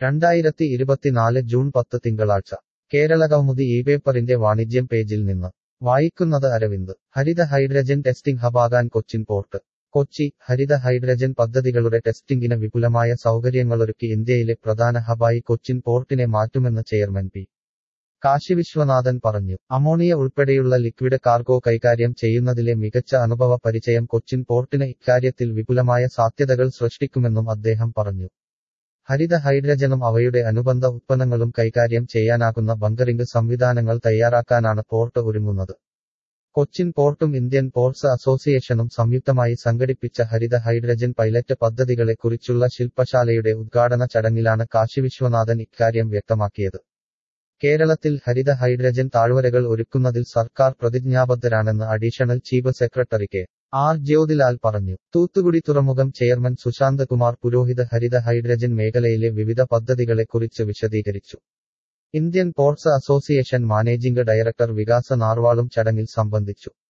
രണ്ടായിരത്തി ഇരുപത്തിനാല് ജൂൺ പത്ത് തിങ്കളാഴ്ച കേരളകൗമുദി ഈ പേപ്പറിന്റെ വാണിജ്യം പേജിൽ നിന്ന് വായിക്കുന്നത് അരവിന്ദ് ഹരിത ഹൈഡ്രജൻ ടെസ്റ്റിംഗ് ഹബാകാൻ കൊച്ചിൻ പോർട്ട് കൊച്ചി ഹരിത ഹൈഡ്രജൻ പദ്ധതികളുടെ ടെസ്റ്റിംഗിന് വിപുലമായ സൗകര്യങ്ങളൊരുക്കി ഇന്ത്യയിലെ പ്രധാന ഹബായി കൊച്ചിൻ പോർട്ടിനെ മാറ്റുമെന്ന് ചെയർമാൻ പി കാശി വിശ്വനാഥൻ പറഞ്ഞു അമോണിയ ഉൾപ്പെടെയുള്ള ലിക്വിഡ് കാർഗോ കൈകാര്യം ചെയ്യുന്നതിലെ മികച്ച അനുഭവ പരിചയം കൊച്ചിൻ പോർട്ടിന് ഇക്കാര്യത്തിൽ വിപുലമായ സാധ്യതകൾ സൃഷ്ടിക്കുമെന്നും അദ്ദേഹം പറഞ്ഞു ഹരിത ഹൈഡ്രജനും അവയുടെ അനുബന്ധ ഉത്പന്നങ്ങളും കൈകാര്യം ചെയ്യാനാകുന്ന ബങ്കറിംഗ് സംവിധാനങ്ങൾ തയ്യാറാക്കാനാണ് പോർട്ട് ഒരുങ്ങുന്നത് കൊച്ചിൻ പോർട്ടും ഇന്ത്യൻ പോർട്സ് അസോസിയേഷനും സംയുക്തമായി സംഘടിപ്പിച്ച ഹരിത ഹൈഡ്രജൻ പൈലറ്റ് പദ്ധതികളെക്കുറിച്ചുള്ള ശില്പശാലയുടെ ഉദ്ഘാടന ചടങ്ങിലാണ് കാശി വിശ്വനാഥൻ ഇക്കാര്യം വ്യക്തമാക്കിയത് കേരളത്തിൽ ഹരിത ഹൈഡ്രജൻ താഴ്വരകൾ ഒരുക്കുന്നതിൽ സർക്കാർ പ്രതിജ്ഞാബദ്ധരാണെന്ന് additional chief secretary K R Jyothilal പറഞ്ഞു തൂത്തുകുടി തുറമുഖം ചെയർമാൻ സുശാന്ത് കുമാർ പുരോഹിത് ഹരിത ഹൈഡ്രജൻ മേഖലയിലെ വിവിധ പദ്ധതികളെക്കുറിച്ച് വിശദീകരിച്ചു Indian ports association managing director Vikas നാർവാളും ചടങ്ങിൽ സംബന്ധിച്ചു